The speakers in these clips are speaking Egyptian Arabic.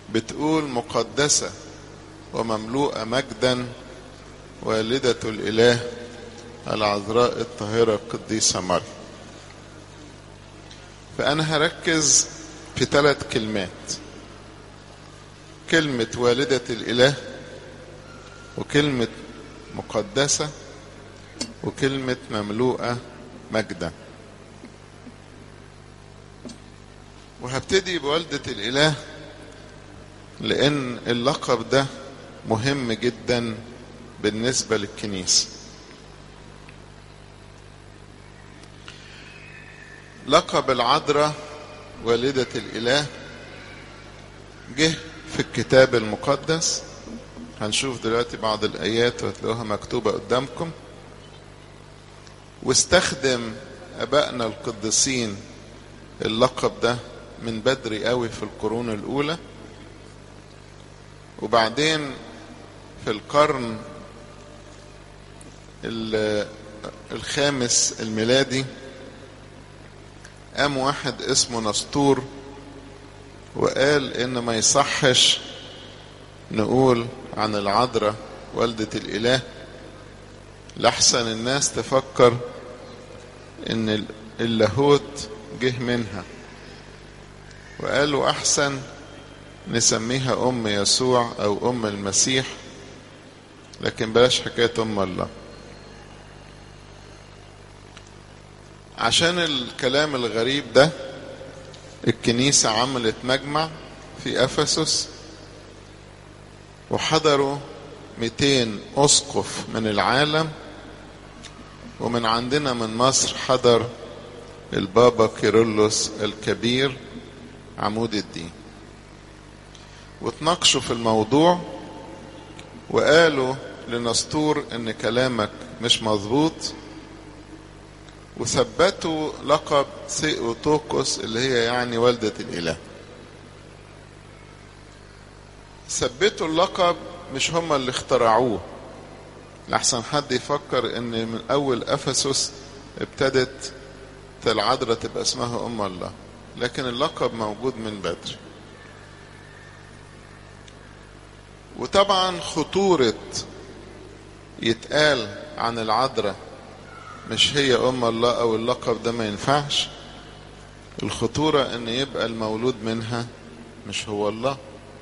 بتقول مقدسة ومملوءة مجدا والدة الإله العذراء الطاهرة القديسة مريم فأنا هركز في ثلاث كلمات كلمة والدة الإله وكلمة مقدسة وكلمة مملوءة مجدا وهبتدي بوالدة الإله لأن اللقب ده مهم جدا بالنسبة للكنيسة لقب العذراء والدة الإله جه في الكتاب المقدس هنشوف دلوقتي بعض الآيات وهتلاقوها مكتوبة قدامكم واستخدم أبائنا القديسين اللقب ده من بدري قوي في القرون الأولى وبعدين في القرن الخامس الميلادي قام واحد اسمه نسطور وقال ان ما يصحش نقول عن العذراء والدة الاله لحسن الناس تفكر ان اللاهوت جه منها وقالوا احسن نسميها ام يسوع او ام المسيح لكن بلاش حكايه ام الله عشان الكلام الغريب ده الكنيسة عملت مجمع في أفسس وحضروا 200 أسقف من العالم ومن عندنا من مصر حضر البابا كيرلس الكبير عمود الدين وتناقشوا في الموضوع وقالوا لنسطور ان كلامك مش مظبوط وثبتوا لقب سيئوتوكوس اللي هي يعني والدة الإله ثبتوا اللقب مش هم اللي اخترعوه لحسن حد يفكر ان من اول افسس ابتدت العذراء تبقى اسمها ام الله لكن اللقب موجود من بدري وطبعا خطورة يتقال عن العذراء مش هي ام الله او اللقب ده ما ينفعش الخطورة ان يبقى المولود منها مش هو الله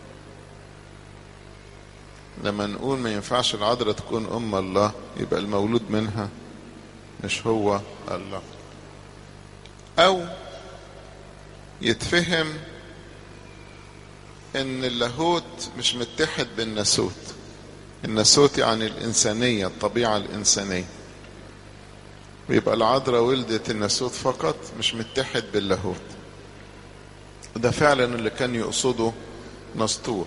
لما نقول ما ينفعش العذراء تكون ام الله يبقى المولود منها مش هو الله او يتفهم ان اللاهوت مش متحد بالناسوت الناسوت يعني الانسانية الطبيعة الانسانية ويبقى العذراء ولدت الناسوت فقط مش متحد باللاهوت ده فعلا اللي كان يقصده نسطور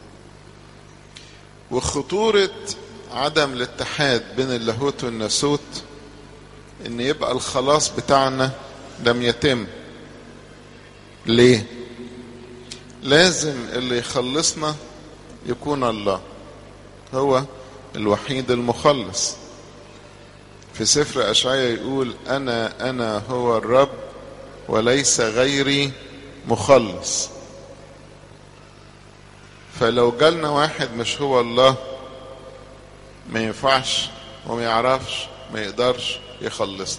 وخطورة عدم الاتحاد بين اللاهوت والناسوت ان يبقى الخلاص بتاعنا لم يتم ليه لازم اللي يخلصنا يكون الله هو الوحيد المخلص في سفر أشعياء يقول أنا أنا هو الرب وليس غيري مخلص فلو جالنا واحد مش هو الله ما ينفعش وما يعرفش ما يقدرش يخلصنا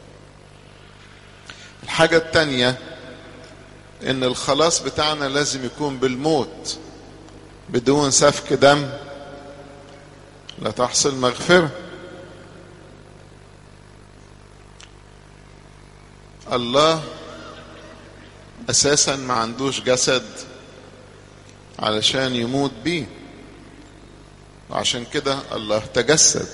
الحاجة التانية ان الخلاص بتاعنا لازم يكون بالموت بدون سفك دم لا تحصل مغفرة الله اساسا ما عندوش جسد علشان يموت بيه وعشان كده الله تجسد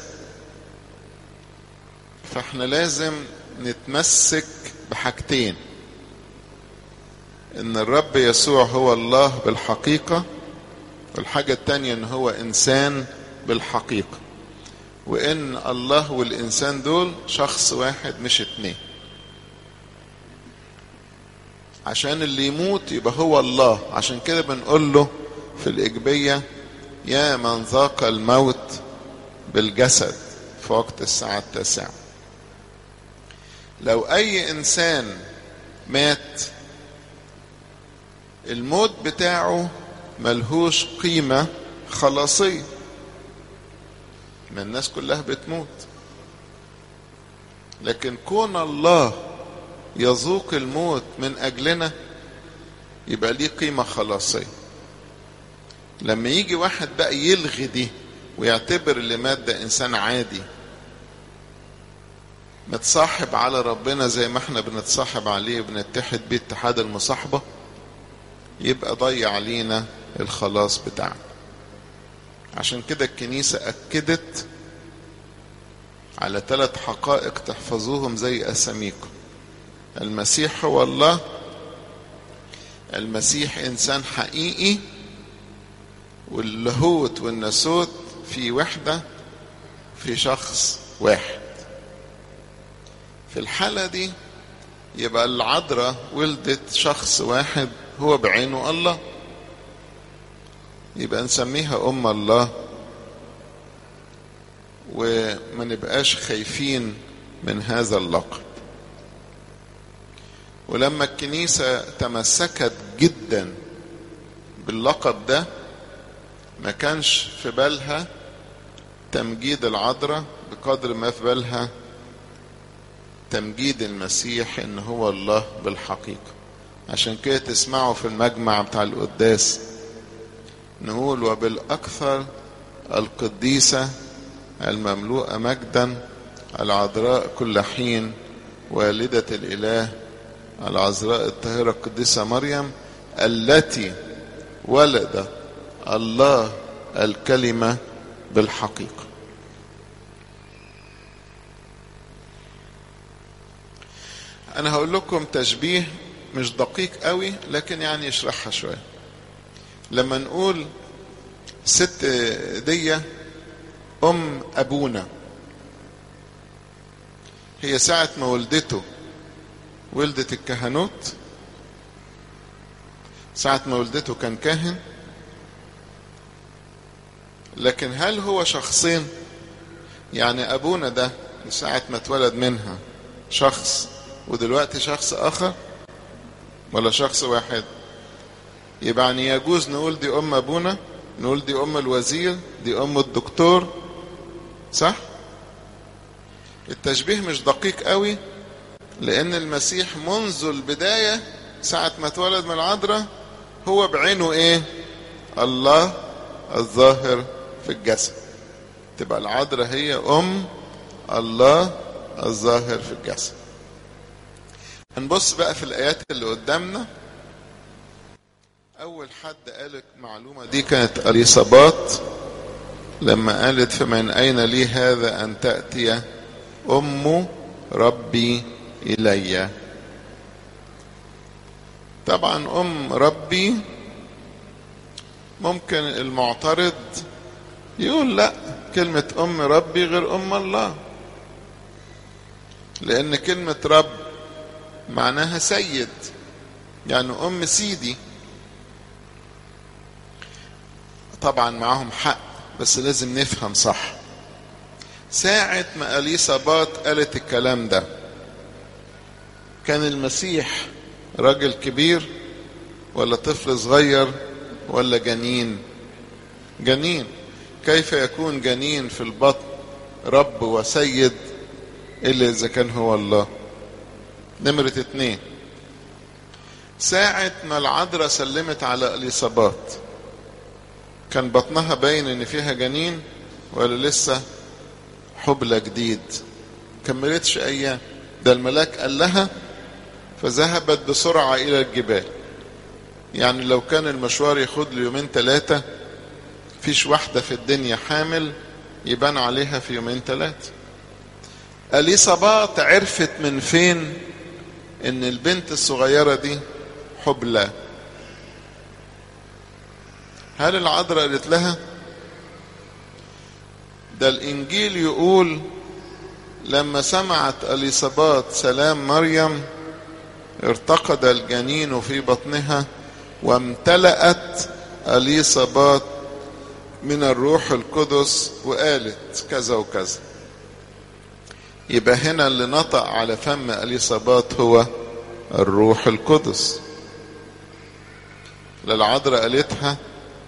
فاحنا لازم نتمسك بحاجتين ان الرب يسوع هو الله بالحقيقة والحاجة التانية ان هو انسان بالحقيقة وان الله والانسان دول شخص واحد مش اتنين عشان اللي يموت يبقى هو الله عشان كده بنقول له في الإجبية يا من ذاق الموت بالجسد في وقت الساعة التاسعة لو أي إنسان مات الموت بتاعه ملهوش قيمة خلاصية ما الناس كلها بتموت لكن كون الله يذوق الموت من أجلنا يبقى ليه قيمة خلاصية لما يجي واحد بقى يلغي دي ويعتبر اللي مات ده إنسان عادي متصاحب على ربنا زي ما احنا بنتصاحب عليه وبنتحد بيه اتحاد المصاحبة يبقى ضيع علينا الخلاص بتاعنا عشان كده الكنيسة أكدت على ثلاث حقائق تحفظوهم زي أساميكم المسيح هو الله المسيح إنسان حقيقي واللاهوت والناسوت في وحدة في شخص واحد في الحالة دي يبقى العذراء ولدت شخص واحد هو بعينه الله يبقى نسميها أم الله وما نبقاش خايفين من هذا اللقب ولما الكنيسة تمسكت جدا باللقب ده ما كانش في بالها تمجيد العذراء بقدر ما في بالها تمجيد المسيح ان هو الله بالحقيقة عشان كده تسمعوا في المجمع بتاع القداس نقول وبالأكثر القديسة المملوءة مجدا العذراء كل حين والدة الإله العذراء الطاهرة القديسة مريم التي ولد الله الكلمة بالحقيقة أنا هقول لكم تشبيه مش دقيق قوي لكن يعني يشرحها شوية لما نقول ست دي أم أبونا هي ساعة ما ولدته ولدت الكهنوت ساعة ما ولدته كان كاهن لكن هل هو شخصين يعني أبونا ده ساعة ما اتولد منها شخص ودلوقتي شخص آخر ولا شخص واحد يبقى يعني يجوز نقول دي أم أبونا نقول دي أم الوزير دي أم الدكتور صح التشبيه مش دقيق قوي لأن المسيح منذ البداية ساعة ما اتولد من العذراء هو بعينه إيه الله الظاهر في الجسد تبقى العذراء هي أم الله الظاهر في الجسد هنبص بقى في الآيات اللي قدامنا أول حد قال المعلومة دي كانت أليصابات لما قالت فمن أين لي هذا أن تأتي أم ربي إلي طبعا أم ربي ممكن المعترض يقول لا كلمة أم ربي غير أم الله لأن كلمة رب معناها سيد يعني أم سيدي طبعا معاهم حق بس لازم نفهم صح ساعة ما أليصابات قالت الكلام ده كان المسيح راجل كبير ولا طفل صغير ولا جنين جنين كيف يكون جنين في البطن رب وسيد إلا إذا كان هو الله نمرة اتنين ساعة ما العذراء سلمت على اليصابات كان بطنها باين ان فيها جنين ولا لسه حبلة جديد كملتش ايام ده الملاك قال لها فذهبت بسرعة الى الجبال يعني لو كان المشوار ياخد له يومين ثلاثة فيش واحدة في الدنيا حامل يبان عليها في يومين ثلاثة اليصابات عرفت من فين ان البنت الصغيرة دي حبلى هل العذراء قالت لها ده الانجيل يقول لما سمعت اليصابات سلام مريم ارتقد الجنين في بطنها وامتلأت اليصابات من الروح القدس وقالت كذا وكذا يبقى هنا اللي نطق على فم اليصابات هو الروح القدس لا العذراء قالتها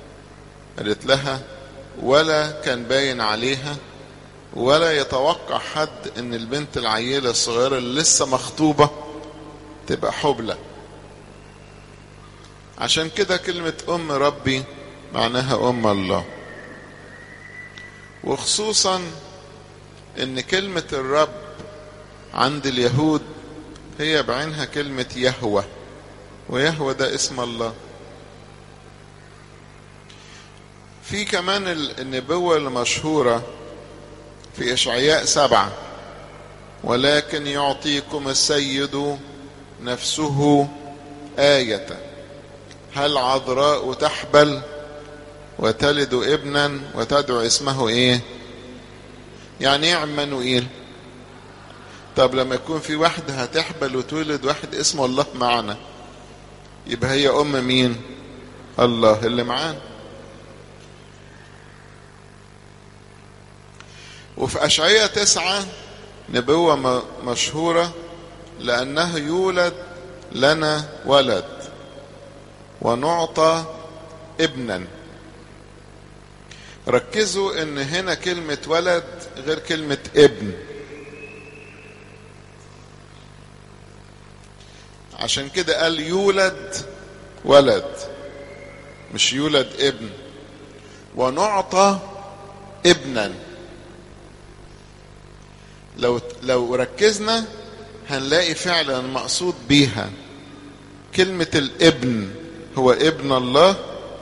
قالت لها ولا كان باين عليها ولا يتوقع حد ان البنت العيلة الصغيرة اللي لسه مخطوبة تبقى حبلى عشان كده كلمة ام ربي معناها ام الله وخصوصا ان كلمة الرب عند اليهود هي بعينها كلمة يهوى ويهوى ده اسم الله في كمان النبوة المشهورة في إشعياء سبعة ولكن يعطيكم السيد نفسه آية هل عذراء تحبل وتلد ابنا وتدعو اسمه ايه يعني ايه عمانوئيل طب لما يكون في واحدة هتحبل وتولد واحد اسمه الله معنا يبقى هي ام مين الله اللي معانا وفي أشعية تسعة نبوة مشهورة لأنه يولد لنا ولد ونعطى ابنا ركزوا ان هنا كلمة ولد غير كلمة ابن عشان كده قال يولد ولد مش يولد ابن ونعطى ابنا لو لو ركزنا هنلاقي فعلا مقصود بيها كلمة الابن هو ابن الله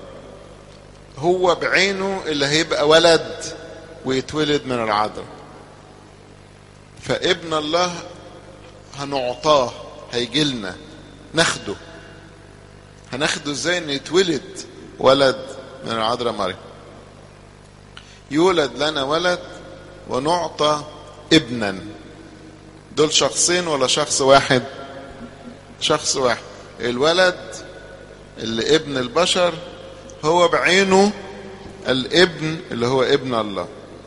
هو بعينه اللي هيبقى ولد ويتولد من العذراء فابن الله هنعطاه هيجي لنا ناخده هناخده ازاي ان يتولد ولد من العذراء مريم يولد لنا ولد ونعطى ابنا دول شخصين ولا شخص واحد شخص واحد الولد اللي ابن البشر هو بعينه الابن اللي هو ابن الله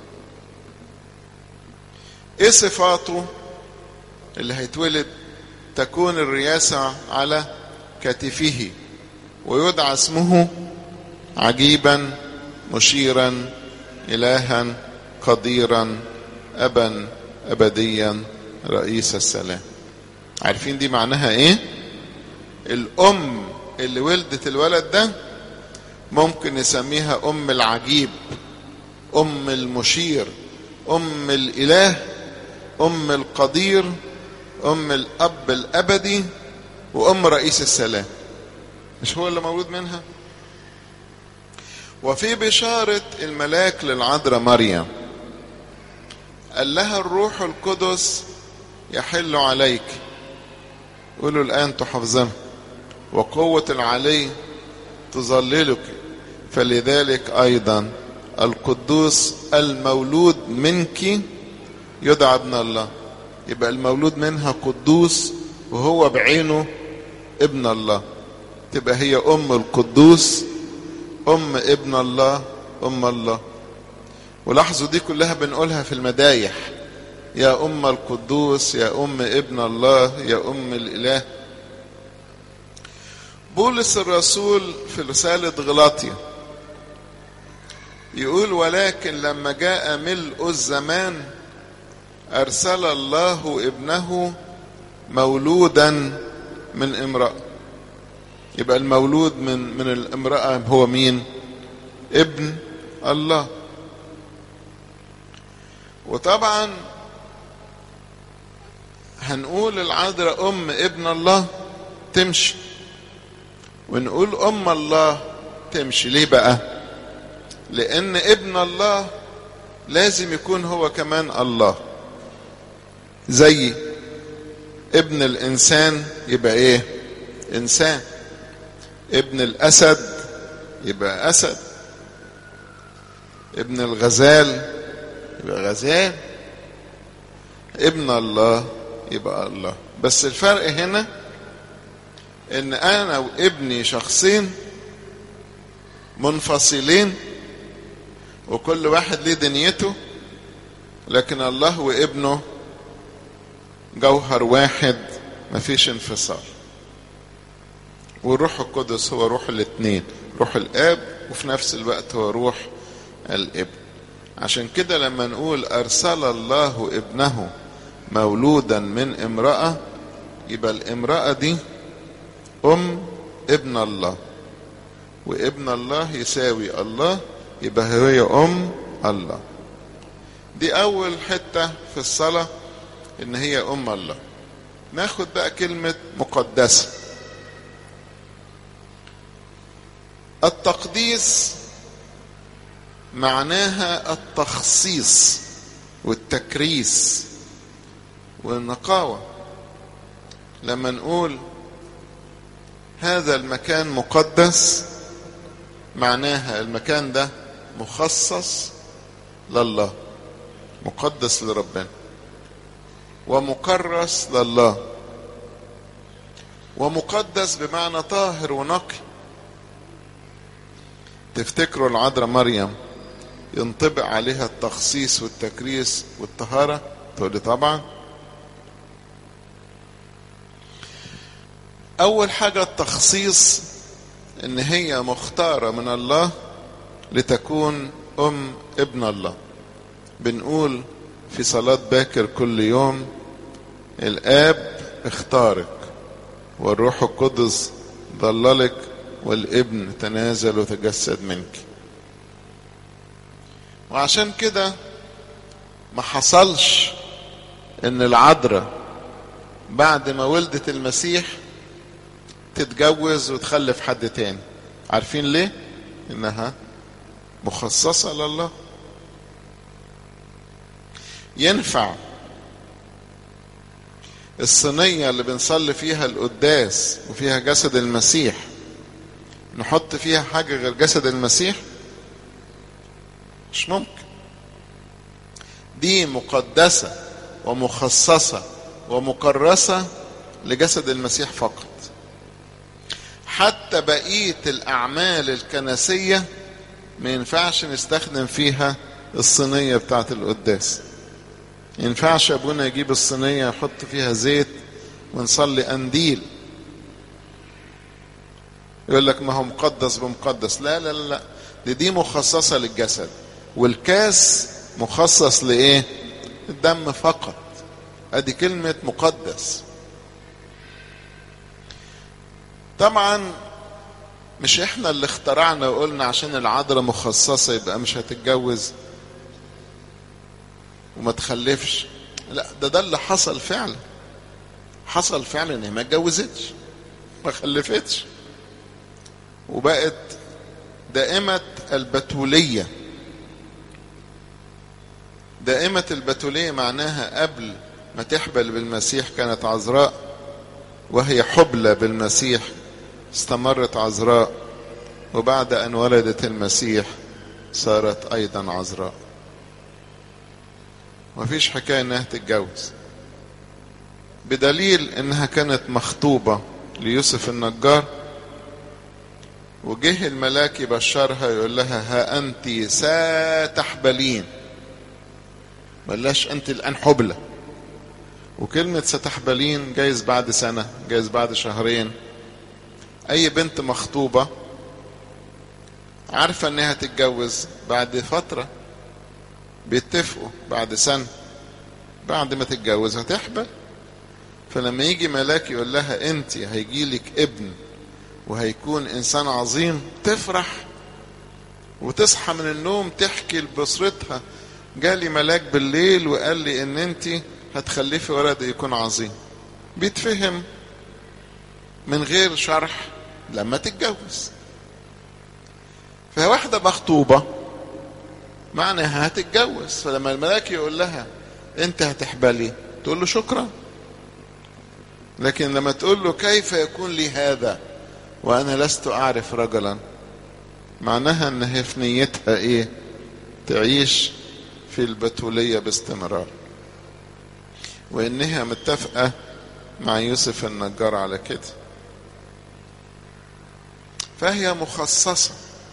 ايه صفاته اللي هيتولد تكون الرياسة على كتفه ويدعى اسمه عجيبا مشيرا إلها قديرا أبا أبديا رئيس السلام عارفين دي معناها ايه الأم اللي ولدت الولد ده ممكن نسميها أم العجيب أم المشير أم الإله أم القدير أم الأب الأبدي وأم رئيس السلام مش هو اللي مولود منها وفي بشارة الملاك للعذراء مريم قال لها الروح القدس يحل عليك قولوا الآن تحفظنا وقوة العلي تظللك فلذلك أيضا القدوس المولود منك يدعى ابن الله يبقى المولود منها قدوس وهو بعينه ابن الله تبقى هي أم القدوس أم ابن الله أم الله ولاحظوا دي كلها بنقولها في المدايح يا أم القدوس يا أم ابن الله يا أم الإله بولس الرسول في رسالة غلاطيا يقول ولكن لما جاء ملء الزمان أرسل الله ابنه مولودا من امرأة يبقى المولود من من الامرأة هو مين؟ ابن الله وطبعا هنقول العذراء ام ابن الله تمشي ونقول ام الله تمشي ليه بقى لان ابن الله لازم يكون هو كمان الله زي ابن الانسان يبقى ايه انسان ابن الاسد يبقى اسد ابن الغزال يبقى غزال ابن الله يبقى الله بس الفرق هنا ان انا وابني شخصين منفصلين وكل واحد ليه دنيته لكن الله وابنه جوهر واحد مفيش انفصال والروح القدس هو روح الاثنين روح الاب وفي نفس الوقت هو روح الابن عشان كده لما نقول ارسل الله ابنه مولودا من امراه يبقى الامراه دي ام ابن الله وابن الله يساوي الله يبقى هي ام الله دي اول حته في الصلاه ان هي ام الله ناخد بقى كلمه مقدسه التقديس معناها التخصيص والتكريس والنقاوه لما نقول هذا المكان مقدس معناها المكان ده مخصص لله مقدس لربنا ومكرس لله ومقدس بمعنى طاهر ونقي تفتكروا العذراء مريم ينطبق عليها التخصيص والتكريس والطهارة تقولي طبعا أول حاجة التخصيص إن هي مختارة من الله لتكون أم ابن الله بنقول في صلاة باكر كل يوم الآب اختارك والروح القدس ضللك والابن تنازل وتجسد منك وعشان كده ما حصلش ان العذراء بعد ما ولدت المسيح تتجوز وتخلف حد تاني عارفين ليه انها مخصصة لله ينفع الصينية اللي بنصلي فيها القداس وفيها جسد المسيح نحط فيها حاجة غير جسد المسيح مش ممكن دي مقدسة ومخصصة ومكرسة لجسد المسيح فقط حتى بقية الأعمال الكنسية ما ينفعش نستخدم فيها الصينية بتاعت القداس ينفعش أبونا يجيب الصينية يحط فيها زيت ونصلي أنديل يقول لك ما هو مقدس بمقدس لا لا لا دي دي مخصصة للجسد والكاس مخصص لإيه الدم فقط ادي كلمة مقدس طبعا مش احنا اللي اخترعنا وقلنا عشان العذراء مخصصة يبقى مش هتتجوز وما تخلفش لا ده ده اللي حصل فعلا حصل فعلا ان هي ما اتجوزتش ما خلفتش وبقت دائمة البتولية دائمة البتولية معناها قبل ما تحبل بالمسيح كانت عذراء وهي حبلى بالمسيح استمرت عذراء وبعد أن ولدت المسيح صارت أيضا عذراء مفيش حكاية انها تتجوز بدليل انها كانت مخطوبة ليوسف النجار وجه الملاك يبشرها يقول لها ها انت ستحبلين بلاش انت الان حبلة وكلمة ستحبلين جايز بعد سنة جايز بعد شهرين اي بنت مخطوبة عارفة انها تتجوز بعد فترة بيتفقوا بعد سنة بعد ما تتجوز هتحبل فلما يجي ملاك يقول لها انت هيجي لك ابن وهيكون انسان عظيم تفرح وتصحى من النوم تحكي لبصرتها جالي ملاك بالليل وقال لي ان انت هتخلفي ولد يكون عظيم بيتفهم من غير شرح لما تتجوز فواحدة مخطوبة معناها هتتجوز فلما الملاك يقول لها انت هتحبلي تقول له شكرا لكن لما تقول له كيف يكون لي هذا وانا لست اعرف رجلا معناها ان هي في نيتها ايه تعيش في البتولية باستمرار وانها متفقة مع يوسف النجار على كده فهي مخصصة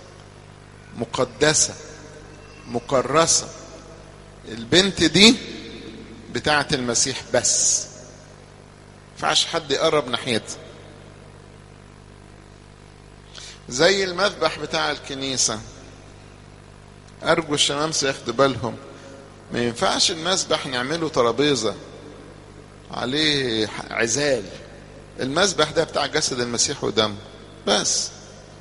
مقدسة مكرسة البنت دي بتاعة المسيح بس فعش حد يقرب ناحيتها زي المذبح بتاع الكنيسة أرجو الشمامسة ياخدوا بالهم ما ينفعش المذبح نعمله ترابيزة عليه عزال المذبح ده بتاع جسد المسيح ودمه بس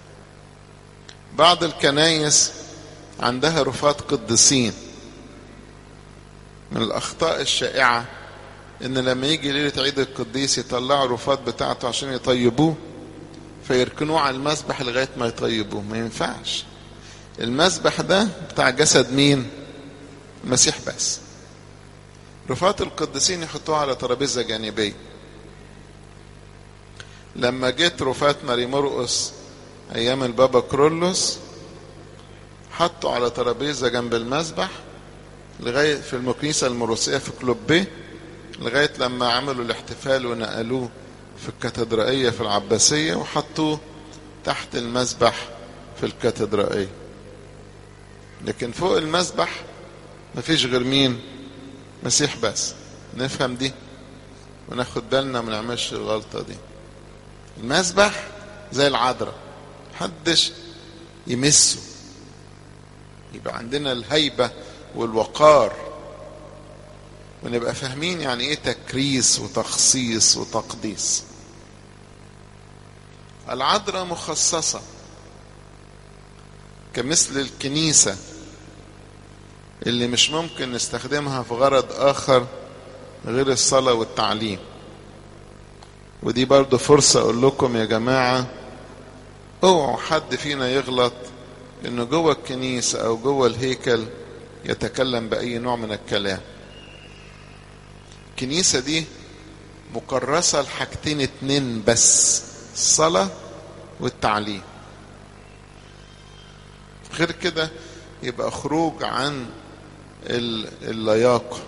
بعض الكنايس عندها رفات قديسين من الأخطاء الشائعة إن لما يجي ليلة عيد القديس يطلعوا الرفات بتاعته عشان يطيبوه فيركنوه على المذبح لغاية ما يطيبوه ما ينفعش المذبح ده بتاع جسد مين المسيح بس رفات القديسين يحطوها على ترابيزة جانبية لما جيت رفات ماري مرقس أيام البابا كرولوس حطوا على ترابيزة جنب المذبح لغاية في المكنيسة المروسية في كلوبيه لغاية لما عملوا الاحتفال ونقلوه في الكاتدرائية في العباسية وحطوه تحت المذبح في الكاتدرائية لكن فوق المذبح مفيش غير مين مسيح بس نفهم دي وناخد بالنا ما نعملش الغلطة دي المذبح زي العذراء محدش يمسه يبقى عندنا الهيبة والوقار ونبقى فاهمين يعني ايه تكريس وتخصيص وتقديس العذراء مخصصة كمثل الكنيسة اللي مش ممكن نستخدمها في غرض آخر غير الصلاة والتعليم ودي برضو فرصة أقول لكم يا جماعة اوعوا حد فينا يغلط انه جوه الكنيسة او جوه الهيكل يتكلم بأي نوع من الكلام الكنيسة دي مكرسة لحاجتين اتنين بس الصلاة والتعليم غير كده يبقى خروج عن اللياقة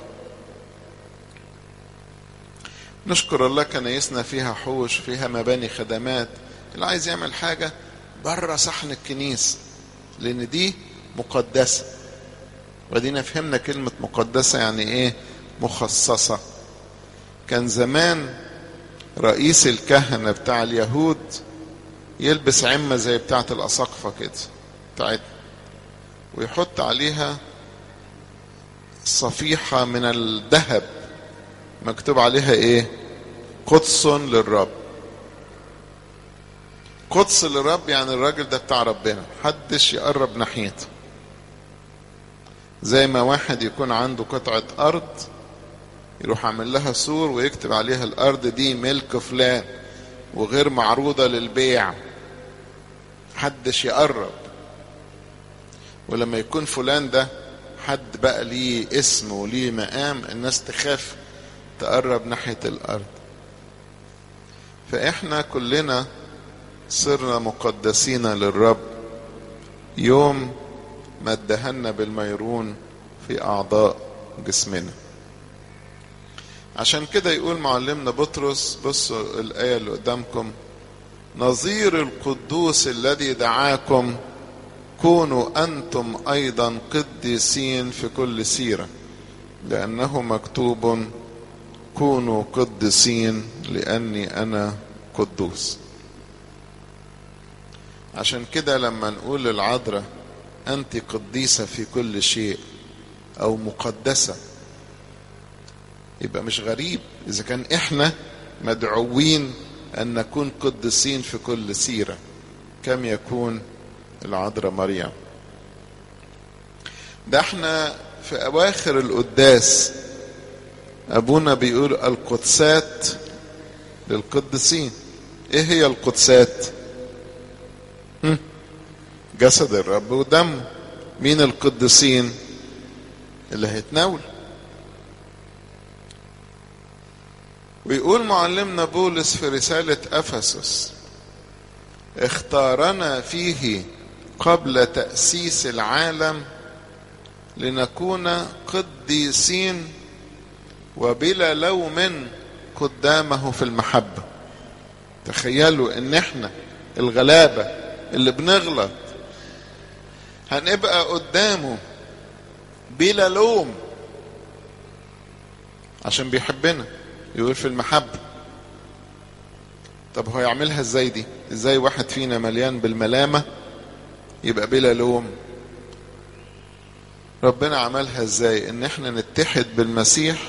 نشكر الله كنايسنا فيها حوش فيها مباني خدمات اللي عايز يعمل حاجة بره صحن الكنيسة لأن دي مقدسة ودينا فهمنا كلمة مقدسة يعني إيه مخصصة كان زمان رئيس الكهنة بتاع اليهود يلبس عمة زي بتاعة الأساقفة كده بتاعتنا ويحط عليها صفيحة من الذهب مكتوب عليها ايه قدس للرب قدس للرب يعني الراجل ده بتاع ربنا محدش يقرب ناحيته زي ما واحد يكون عنده قطعة أرض يروح عامل لها سور ويكتب عليها الأرض دي ملك فلان وغير معروضة للبيع محدش يقرب ولما يكون فلان ده حد بقى ليه اسم وليه مقام الناس تخاف تقرب ناحية الأرض فإحنا كلنا صرنا مقدسين للرب يوم ما ادهنا بالميرون في أعضاء جسمنا عشان كده يقول معلمنا بطرس بصوا الآية اللي قدامكم نظير القدوس الذي دعاكم كونوا أنتم أيضا قديسين في كل سيرة لأنه مكتوب كونوا قديسين لأني أنا قدوس عشان كده لما نقول للعذراء أنت قديسة في كل شيء أو مقدسة يبقى مش غريب إذا كان إحنا مدعوين أن نكون قديسين في كل سيرة كم يكون العذراء مريم ده احنا في أواخر القداس أبونا بيقول القدسات للقديسين إيه هي القدسات؟ جسد الرب ودمه مين القديسين اللي هيتناول ويقول معلمنا بولس في رسالة أفسس اختارنا فيه قبل تأسيس العالم لنكون قديسين وبلا لوم قدامه في المحبة تخيلوا ان احنا الغلابة اللي بنغلط هنبقى قدامه بلا لوم عشان بيحبنا يقول في المحبة طب هو يعملها ازاي دي ازاي واحد فينا مليان بالملامة يبقى بلا لوم ربنا عملها ازاي ان احنا نتحد بالمسيح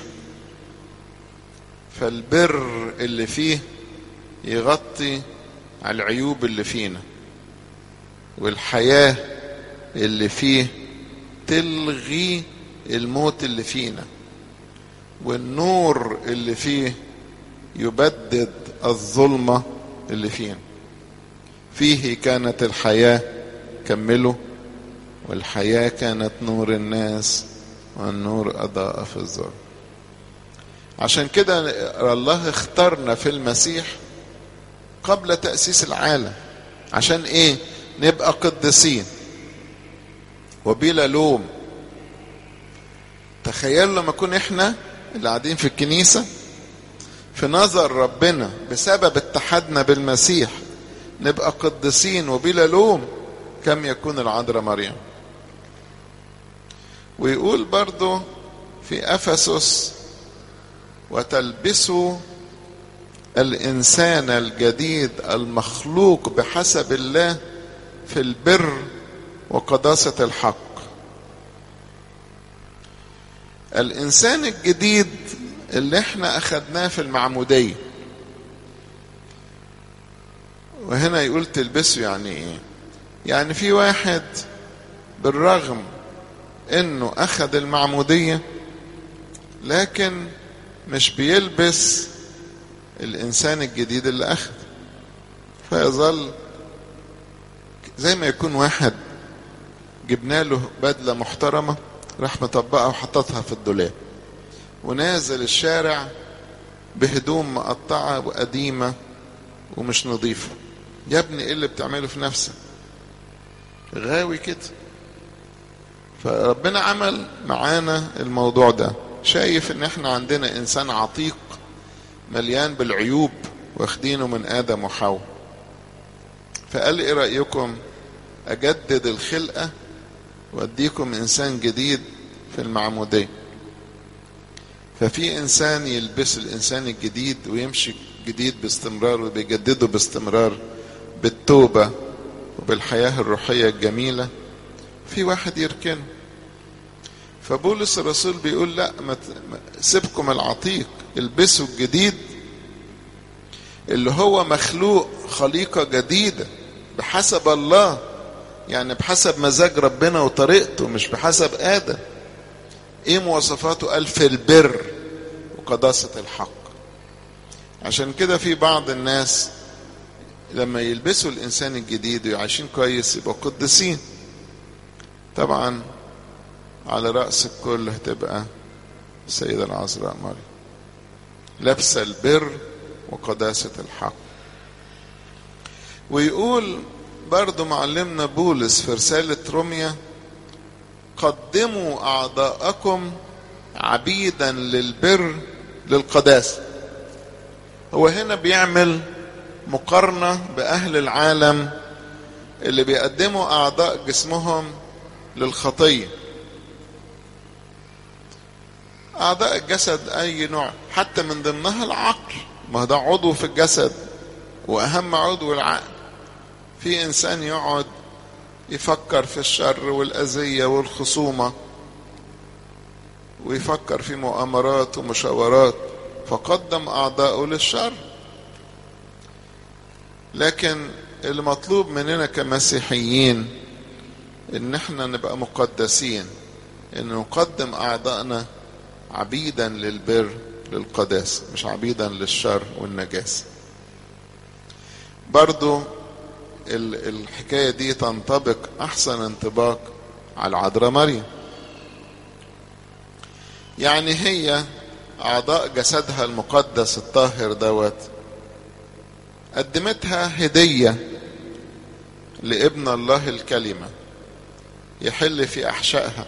فالبر اللي فيه يغطي على العيوب اللي فينا والحياة اللي فيه تلغي الموت اللي فينا والنور اللي فيه يبدد الظلمة اللي فينا فيه كانت الحياة كملوا والحياة كانت نور الناس والنور أضاء في الظلم عشان كده الله اختارنا في المسيح قبل تأسيس العالم عشان ايه نبقى قديسين وبلا لوم تخيلوا لما نكون احنا اللي قاعدين في الكنيسة في نظر ربنا بسبب اتحادنا بالمسيح نبقى قديسين وبلا لوم كم يكون العذراء مريم ويقول برضو في افسس وتلبسوا الانسان الجديد المخلوق بحسب الله في البر وقداسه الحق الانسان الجديد اللي احنا اخدناه في المعموديه وهنا يقول تلبسه يعني ايه يعني في واحد بالرغم انه اخذ المعموديه لكن مش بيلبس الانسان الجديد اللي اخذ فيظل زي ما يكون واحد جبنا له بدله محترمه راح مطبقها وحطتها في الدولاب ونازل الشارع بهدوم مقطعه وقديمه ومش نظيفه يا ابني ايه اللي بتعمله في نفسك غاوي كده فربنا عمل معانا الموضوع ده شايف ان احنا عندنا انسان عتيق مليان بالعيوب واخدينه من ادم وحواء فقال ايه رايكم اجدد الخلقه واديكم انسان جديد في المعموديه ففي انسان يلبس الانسان الجديد ويمشي جديد باستمرار وبيجدده باستمرار بالتوبه وبالحياه الروحيه الجميله في واحد يركنه فبولس الرسول بيقول لا ما سيبكم العتيق البسوا الجديد اللي هو مخلوق خليقة جديدة بحسب الله يعني بحسب مزاج ربنا وطريقته مش بحسب آدم ايه مواصفاته قال في البر وقداسة الحق عشان كده في بعض الناس لما يلبسوا الانسان الجديد ويعيشين كويس يبقوا قديسين طبعا على رأس الكل هتبقى السيدة العذراء مريم لابسة البر وقداسة الحق ويقول برضو معلمنا بولس في رسالة روميا قدموا أعضاءكم عبيدا للبر للقداسة هو هنا بيعمل مقارنة بأهل العالم اللي بيقدموا أعضاء جسمهم للخطيه أعضاء الجسد أي نوع حتى من ضمنها العقل ما ده عضو في الجسد وأهم عضو العقل في إنسان يقعد يفكر في الشر والأذية والخصومة ويفكر في مؤامرات ومشاورات فقدم أعضاءه للشر لكن المطلوب مننا كمسيحيين ان احنا نبقى مقدسين ان نقدم اعضائنا عبيدا للبر للقداسة مش عبيدا للشر والنجاسة برضو الحكاية دي تنطبق أحسن انطباق على العذراء مريم يعني هي أعضاء جسدها المقدس الطاهر دوت قدمتها هدية لابن الله الكلمة يحل في أحشائها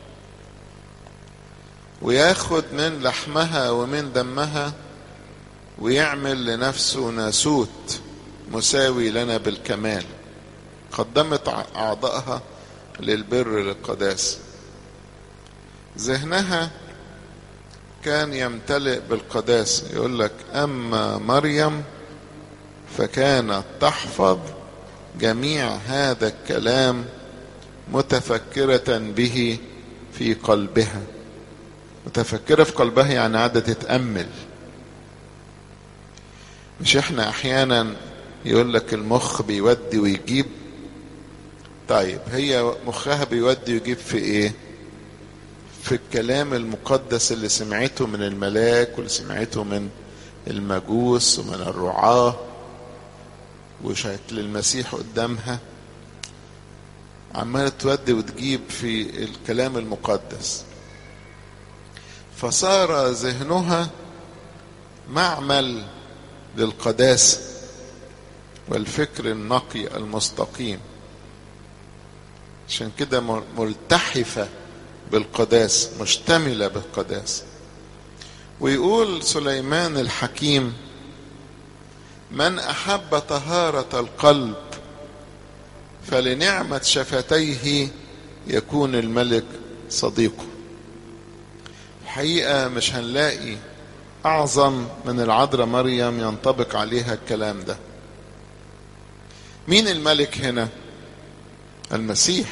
وياخد من لحمها ومن دمها ويعمل لنفسه ناسوت مساوي لنا بالكمال قدمت أعضائها للبر للقداسة ذهنها كان يمتلئ بالقداسة يقول لك أما مريم فكانت تحفظ جميع هذا الكلام متفكرة به في قلبها متفكرة في قلبها يعني قاعدة تتأمل مش احنا احيانا يقول لك المخ بيودي ويجيب طيب هي مخها بيودي ويجيب في ايه في الكلام المقدس اللي سمعته من الملاك واللي سمعته من المجوس ومن الرعاة وشكل المسيح قدامها عمالة تودي وتجيب في الكلام المقدس فصار ذهنها معمل للقداسة والفكر النقي المستقيم عشان كده ملتحفة بالقداسة مشتملة بالقداسة ويقول سليمان الحكيم من أحب طهارة القلب فلنعمة شفتيه يكون الملك صديقه الحقيقة مش هنلاقي أعظم من العذراء مريم ينطبق عليها الكلام ده مين الملك هنا المسيح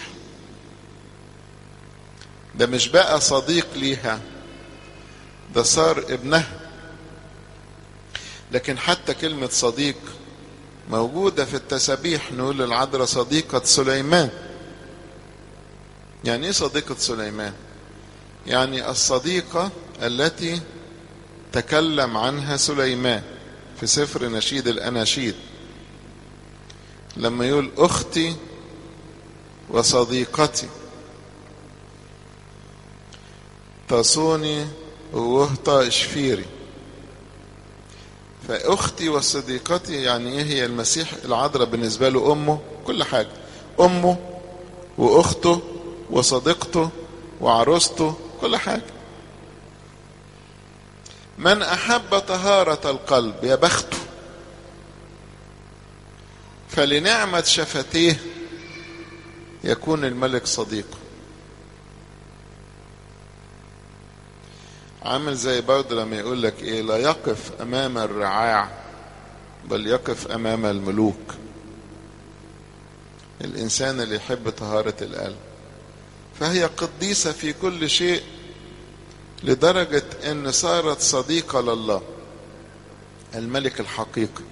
ده مش بقى صديق ليها ده صار ابنها لكن حتى كلمة صديق موجودة في التسابيح نقول للعذراء صديقة سليمان يعني ايه صديقة سليمان يعني الصديقة التي تكلم عنها سليمان في سفر نشيد الأناشيد لما يقول أختي وصديقتي تصوني وهطا شفيري فأختي وصديقتي يعني إيه هي المسيح العذراء بالنسبة له أمه كل حاجة أمه وأخته وصديقته وعروسته كل حاجة من أحب طهارة القلب يا بخته فلنعمة شفتيه يكون الملك صديقه عامل زي برضه لما يقول لك ايه لا يقف امام الرعاع بل يقف امام الملوك الانسان اللي يحب طهارة القلب فهي قديسة في كل شيء لدرجة ان صارت صديقة لله الملك الحقيقي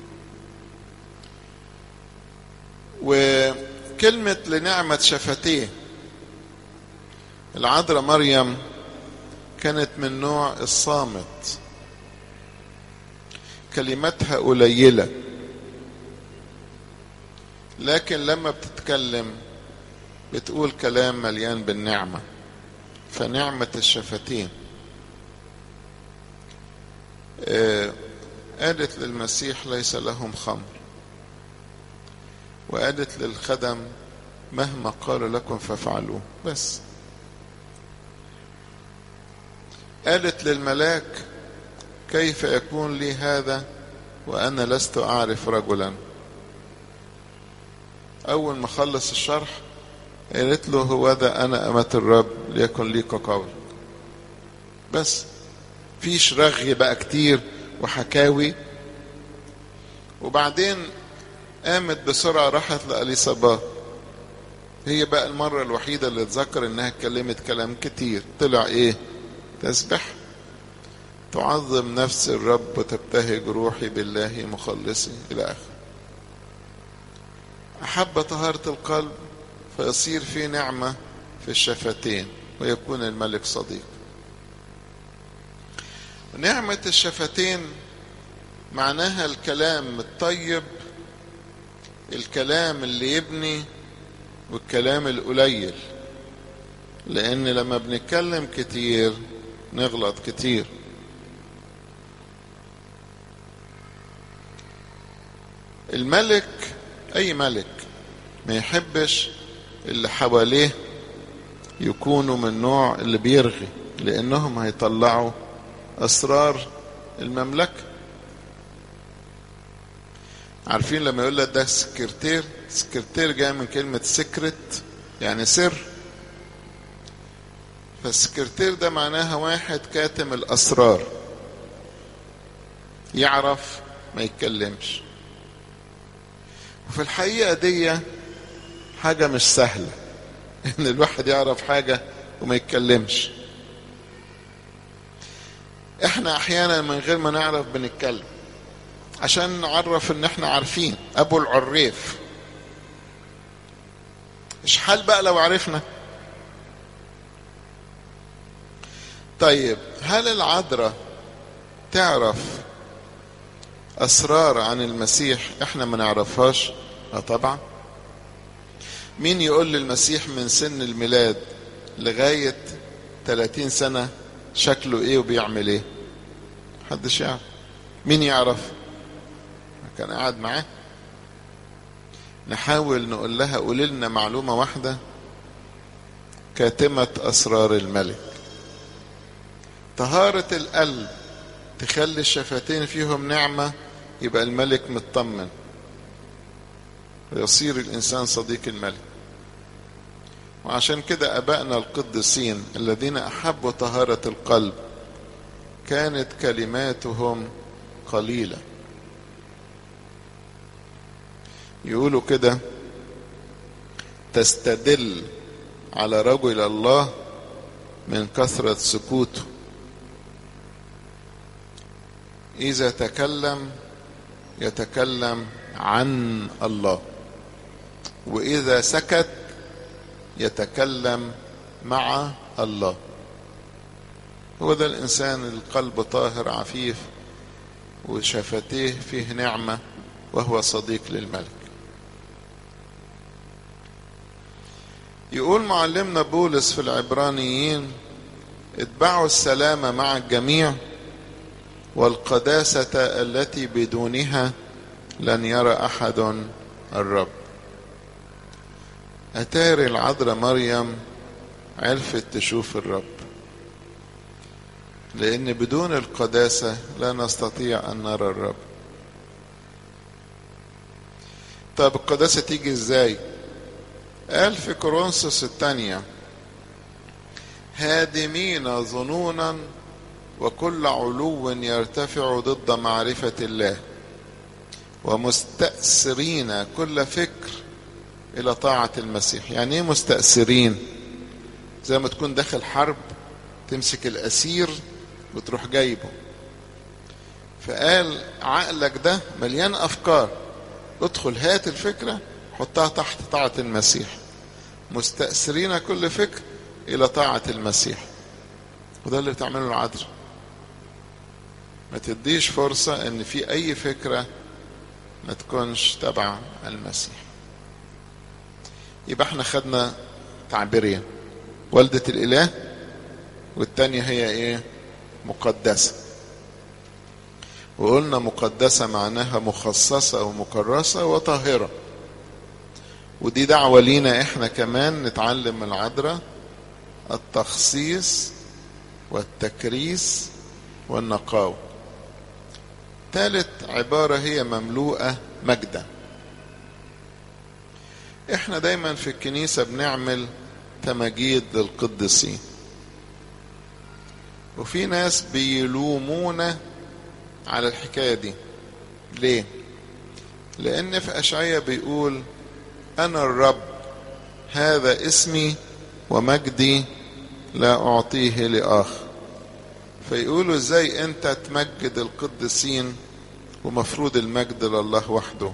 وكلمة لنعمة شفتيه العذراء مريم كانت من نوع الصامت كلماتها قليلة لكن لما بتتكلم بتقول كلام مليان بالنعمة فنعمة الشفتين آه قالت للمسيح ليس لهم خمر وقالت للخدم مهما قال لكم فافعلوه بس قالت للملاك كيف يكون لي هذا وانا لست اعرف رجلا اول ما خلص الشرح قالت له هو ده انا امة الرب ليكن لي كقول بس فيش رغي بقى كتير وحكاوي وبعدين قامت بسرعة راحت لأليصابات هي بقى المرة الوحيدة اللي اتذكر انها اتكلمت كلام كتير طلع ايه تسبح تعظم نفس الرب وتبتهج روحي بالله مخلصي إلى آخر أحب طهارة القلب فيصير في نعمة في الشفتين ويكون الملك صديق نعمة الشفتين معناها الكلام الطيب الكلام اللي يبني والكلام القليل لأن لما بنتكلم كتير نغلط كتير الملك اي ملك ما يحبش اللي حواليه يكونوا من نوع اللي بيرغي لانهم هيطلعوا اسرار المملكه عارفين لما يقول لك ده سكرتير سكرتير جاي من كلمه سكرت يعني سر فالسكرتير ده معناها واحد كاتم الاسرار يعرف ما يتكلمش وفي الحقيقة دي حاجة مش سهلة ان الواحد يعرف حاجة وما يتكلمش احنا احيانا من غير ما نعرف بنتكلم عشان نعرف ان احنا عارفين ابو العريف ايش حال بقى لو عرفنا طيب هل العذراء تعرف اسرار عن المسيح احنا ما نعرفهاش اه طبعا مين يقول للمسيح من سن الميلاد لغاية 30 سنة شكله ايه وبيعمل ايه محدش يعرف مين يعرف كان قاعد معاه نحاول نقول لها قولي لنا معلومة واحدة كاتمة أسرار الملك طهارة القلب تخلي الشفتين فيهم نعمة يبقى الملك مطمن ويصير الإنسان صديق الملك وعشان كده أبائنا القديسين الذين أحبوا طهارة القلب كانت كلماتهم قليلة يقولوا كده تستدل على رجل الله من كثرة سكوته إذا تكلم يتكلم عن الله وإذا سكت يتكلم مع الله هو ده الإنسان القلب طاهر عفيف وشفتيه فيه نعمة وهو صديق للملك يقول معلمنا بولس في العبرانيين اتبعوا السلام مع الجميع والقداسة التي بدونها لن يرى أحد الرب أتاري العذراء مريم عرفت تشوف الرب لأن بدون القداسة لا نستطيع أن نرى الرب طب القداسة تيجي ازاي قال في كورنثوس الثانية هادمين ظنونا وكل علو يرتفع ضد معرفة الله ومستأثرين كل فكر إلى طاعة المسيح يعني إيه مستأثرين زي ما تكون داخل حرب تمسك الأسير وتروح جايبه فقال عقلك ده مليان أفكار ادخل هات الفكرة حطها تحت طاعة المسيح مستأثرين كل فكر إلى طاعة المسيح وده اللي بتعمله العذراء ما تديش فرصة ان في اي فكرة ما تكونش تبع المسيح يبقى احنا خدنا تعبيرين والدة الاله والتانية هي ايه مقدسة وقلنا مقدسة معناها مخصصة ومكرسة وطاهرة ودي دعوة لينا احنا كمان نتعلم من العذراء التخصيص والتكريس والنقاوة ثالث عبارة هي مملوءة مجدا احنا دايما في الكنيسة بنعمل تماجيد للقديسين وفي ناس بيلومونا على الحكاية دي ليه لان في اشعية بيقول انا الرب هذا اسمي ومجدي لا اعطيه لاخر فيقولوا ازاي انت تمجد القديسين ومفروض المجد لله وحده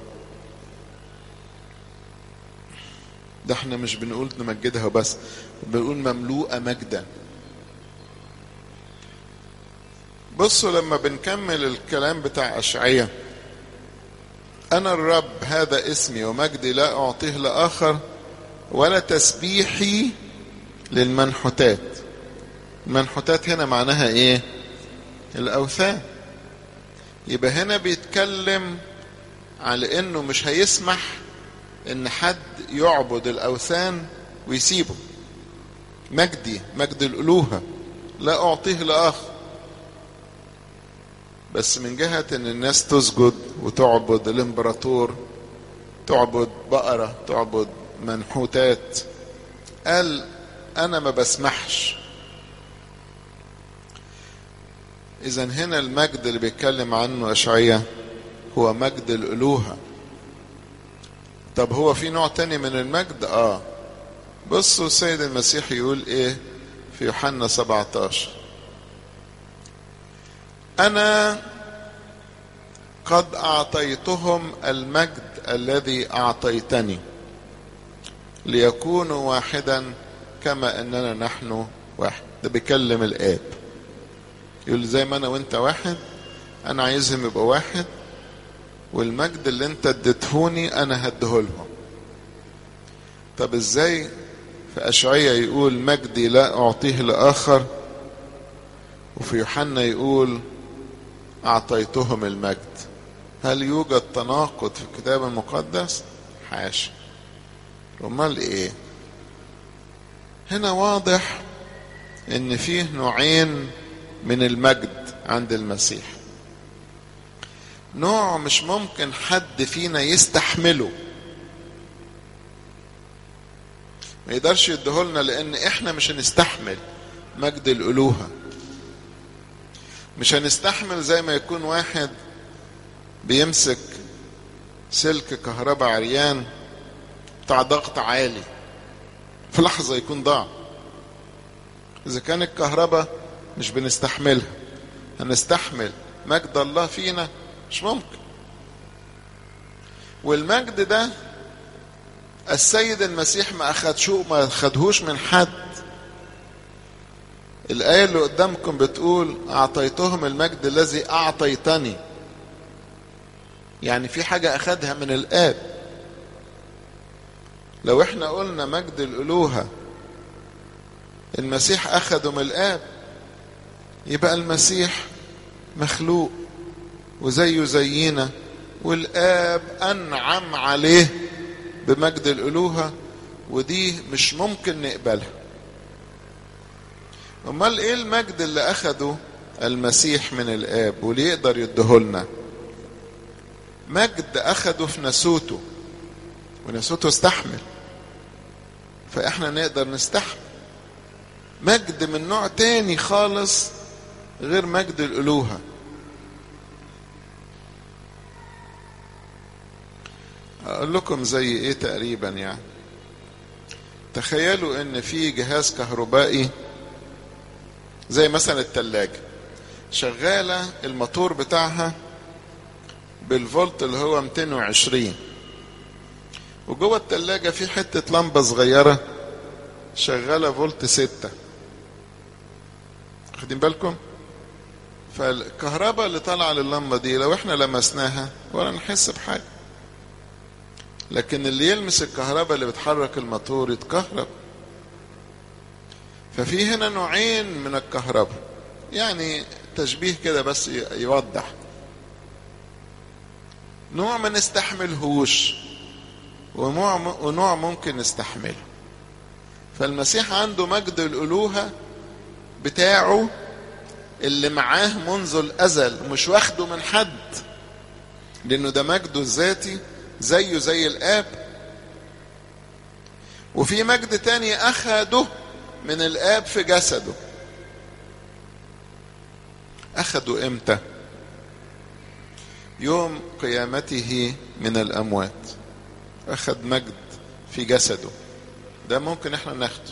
ده احنا مش بنقول نمجدها بس بنقول مملوءة مجدا بصوا لما بنكمل الكلام بتاع أشعية أنا الرب هذا اسمي ومجدي لا أعطيه لآخر ولا تسبيحي للمنحوتات المنحوتات هنا معناها ايه الاوثان يبقى هنا بيتكلم على انه مش هيسمح ان حد يعبد الاوثان ويسيبه مجدي مجد الالوهه لا اعطيه لاخر بس من جهه ان الناس تسجد وتعبد الامبراطور تعبد بقره تعبد منحوتات قال انا ما بسمحش إذا هنا المجد اللي بيتكلم عنه أشعية هو مجد الألوهة طب هو في نوع تاني من المجد اه بصوا السيد المسيح يقول ايه في يوحنا 17 انا قد اعطيتهم المجد الذي اعطيتني ليكونوا واحدا كما اننا نحن واحد ده بيكلم الاب يقول زي ما انا وانت واحد انا عايزهم يبقوا واحد والمجد اللي انت اديتهوني انا هديهولهم طب ازاي في اشعية يقول مجدي لا اعطيه لاخر وفي يوحنا يقول اعطيتهم المجد هل يوجد تناقض في الكتاب المقدس حاشا امال ايه هنا واضح ان فيه نوعين من المجد عند المسيح نوع مش ممكن حد فينا يستحمله ما يقدرش يديهولنا لان احنا مش هنستحمل مجد الالوهه مش هنستحمل زي ما يكون واحد بيمسك سلك كهرباء عريان بتاع ضغط عالي في لحظة يكون ضاع إذا كان الكهرباء مش بنستحملها هنستحمل مجد الله فينا مش ممكن والمجد ده السيد المسيح ما أخدشو ما أخدهوش من حد الآية اللي قدامكم بتقول أعطيتهم المجد الذي أعطيتني يعني في حاجة أخدها من الآب لو احنا قلنا مجد الألوهة المسيح أخده من الآب يبقى المسيح مخلوق وزيه زينا والآب أنعم عليه بمجد الألوهة ودي مش ممكن نقبلها امال ايه المجد اللي اخده المسيح من الاب واللي يقدر يديهولنا مجد اخده في ناسوته وناسوته استحمل فاحنا نقدر نستحمل مجد من نوع تاني خالص غير مجد الالوهه اقول لكم زي ايه تقريبا يعني تخيلوا ان في جهاز كهربائي زي مثلا التلاجة شغالة الموتور بتاعها بالفولت اللي هو 220 وجوه التلاجة في حتة لمبة صغيرة شغالة فولت 6 واخدين بالكم فالكهرباء اللي طالعة لللمبة دي لو احنا لمسناها ولا نحس بحاجة لكن اللي يلمس الكهرباء اللي بتحرك الموتور يتكهرب ففي هنا نوعين من الكهرباء يعني تشبيه كده بس يوضح نوع ما نستحملهوش ونوع ونوع ممكن نستحمله فالمسيح عنده مجد الألوهة بتاعه اللي معاه منذ الأزل مش واخده من حد لأنه ده مجده الذاتي زيه زي الآب وفي مجد تاني أخده من الآب في جسده أخده إمتى يوم قيامته من الأموات أخذ مجد في جسده ده ممكن احنا ناخده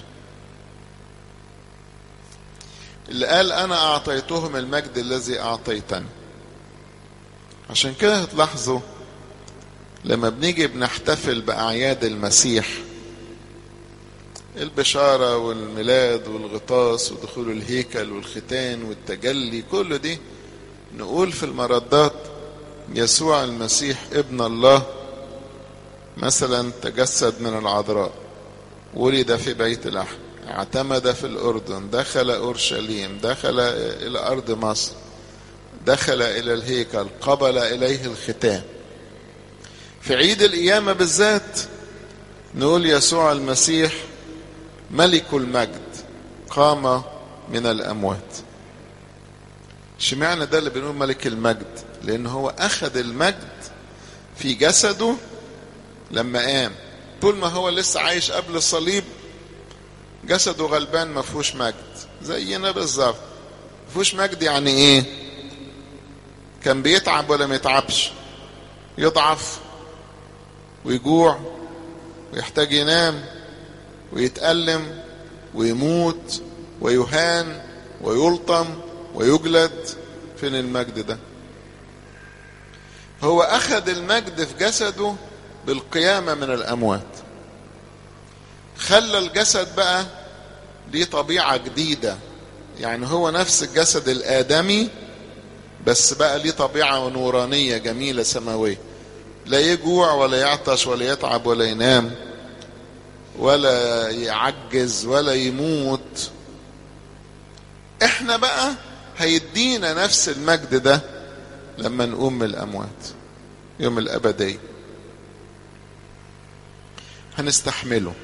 اللي قال أنا أعطيتهم المجد الذي أعطيتني عشان كده هتلاحظوا لما بنيجي بنحتفل بأعياد المسيح البشارة والميلاد والغطاس ودخول الهيكل والختان والتجلي كل دي نقول في المردات يسوع المسيح ابن الله مثلا تجسد من العذراء ولد في بيت لحم اعتمد في الأردن دخل أورشليم دخل إلى أرض مصر دخل إلى الهيكل قبل إليه الختام في عيد القيامة بالذات نقول يسوع المسيح ملك المجد قام من الأموات شمعنا ده اللي بنقول ملك المجد لأن هو أخذ المجد في جسده لما قام طول ما هو لسه عايش قبل الصليب جسده غلبان ما فيهوش مجد زينا بالظبط ما فيهوش مجد يعني ايه كان بيتعب ولا ما يتعبش يضعف ويجوع ويحتاج ينام ويتألم ويموت ويهان ويلطم ويجلد فين المجد ده هو أخذ المجد في جسده بالقيامة من الأموات خلى الجسد بقى ليه طبيعة جديدة يعني هو نفس الجسد الآدمي بس بقى ليه طبيعة نورانية جميلة سماوية لا يجوع ولا يعطش ولا يتعب ولا ينام ولا يعجز ولا يموت احنا بقى هيدينا نفس المجد ده لما نقوم من الاموات يوم الابديه هنستحمله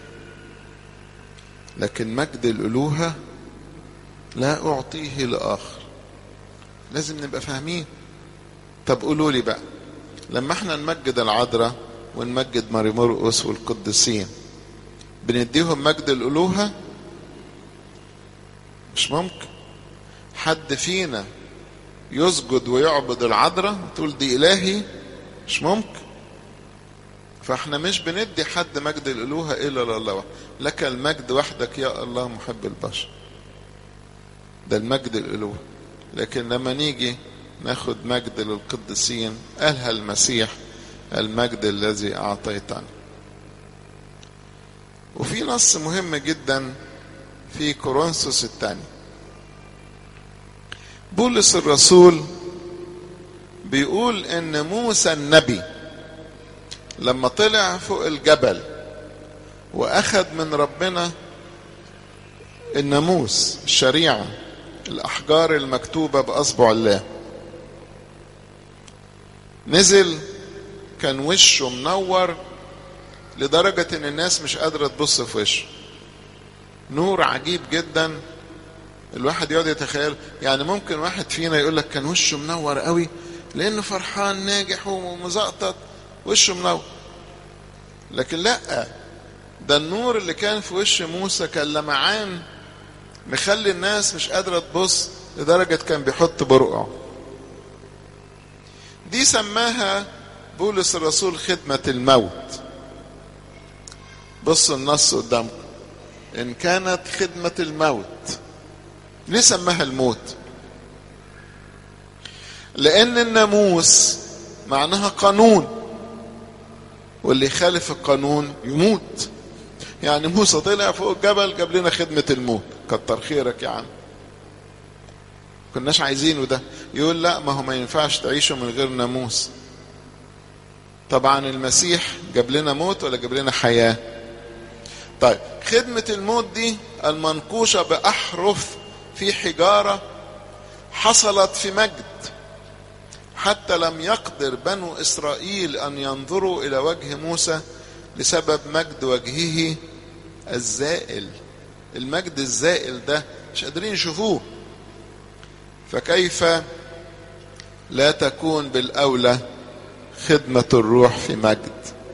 لكن مجد الالوهه لا اعطيه لاخر لازم نبقى فاهمين طب قولوا لي بقى لما احنا نمجد العذراء ونمجد ماري مرقس والقديسين بنديهم مجد الالوهه مش ممكن حد فينا يسجد ويعبد العذراء تقول دي الهي مش ممكن فاحنا مش بندي حد مجد الالوهه الا لله لك المجد وحدك يا الله محب البشر ده المجد الالوهه لكن لما نيجي ناخد مجد للقديسين قالها المسيح المجد الذي اعطيتني وفي نص مهم جدا في كورنثوس الثاني بولس الرسول بيقول ان موسى النبي لما طلع فوق الجبل واخد من ربنا الناموس الشريعه الاحجار المكتوبه باصبع الله نزل كان وشه منور لدرجه ان الناس مش قادره تبص في وشه نور عجيب جدا الواحد يقعد يتخيل يعني ممكن واحد فينا يقول لك كان وشه منور قوي لانه فرحان ناجح ومزقطط وشه منور لكن لا ده النور اللي كان في وش موسى كان لمعان مخلي الناس مش قادرة تبص لدرجة كان بيحط برقعه دي سماها بولس الرسول خدمة الموت بصوا النص قدامكم إن كانت خدمة الموت ليه سماها الموت لأن الناموس معناها قانون واللي يخالف القانون يموت يعني موسى طلع فوق الجبل جاب لنا خدمة الموت كتر خيرك يا عم كناش عايزينه ده يقول لا ما هو ما ينفعش تعيشوا من غير ناموس طبعا المسيح جاب لنا موت ولا جاب لنا حياة طيب خدمة الموت دي المنقوشة بأحرف في حجارة حصلت في مجد حتى لم يقدر بنو إسرائيل أن ينظروا إلى وجه موسى لسبب مجد وجهه الزائل المجد الزائل ده مش قادرين يشوفوه فكيف لا تكون بالأولى خدمة الروح في مجد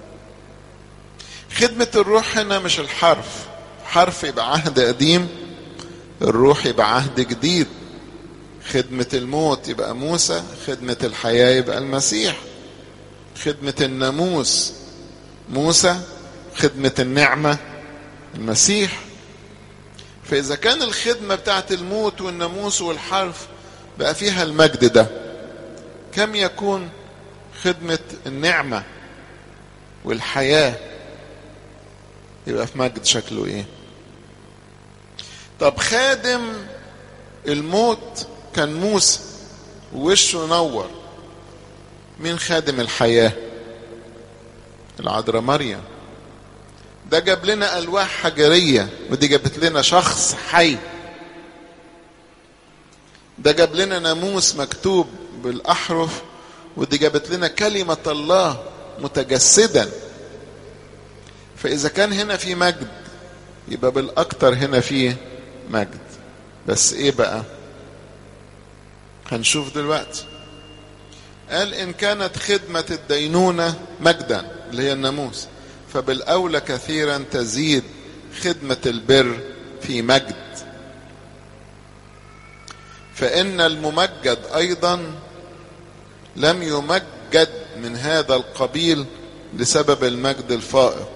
خدمة الروح هنا مش الحرف حرف يبقى عهد قديم الروح يبقى عهد جديد خدمة الموت يبقى موسى خدمة الحياة يبقى المسيح خدمة الناموس موسى خدمة النعمة المسيح فإذا كان الخدمة بتاعت الموت والناموس والحرف بقى فيها المجد ده كم يكون خدمة النعمة والحياة يبقى في مجد شكله ايه طب خادم الموت كان موسى ووشه نور مين خادم الحياة العذراء مريم ده جاب لنا ألواح حجرية ودي جابت لنا شخص حي ده جاب لنا ناموس مكتوب بالأحرف ودي جابت لنا كلمة الله متجسدا فإذا كان هنا في مجد يبقى بالأكتر هنا فيه مجد بس إيه بقى هنشوف دلوقتي قال إن كانت خدمة الدينونة مجدا اللي هي الناموس فبالأولى كثيرا تزيد خدمة البر في مجد فإن الممجد أيضا لم يمجد من هذا القبيل لسبب المجد الفائق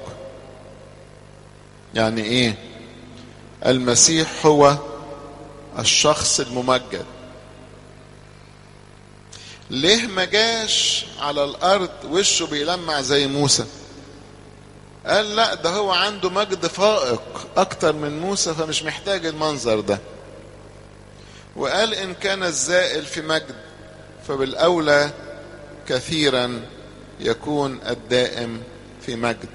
يعني ايه المسيح هو الشخص الممجد ليه ما جاش على الارض وشه بيلمع زي موسى قال لا ده هو عنده مجد فائق اكتر من موسى فمش محتاج المنظر ده وقال ان كان الزائل في مجد فبالاولى كثيرا يكون الدائم في مجد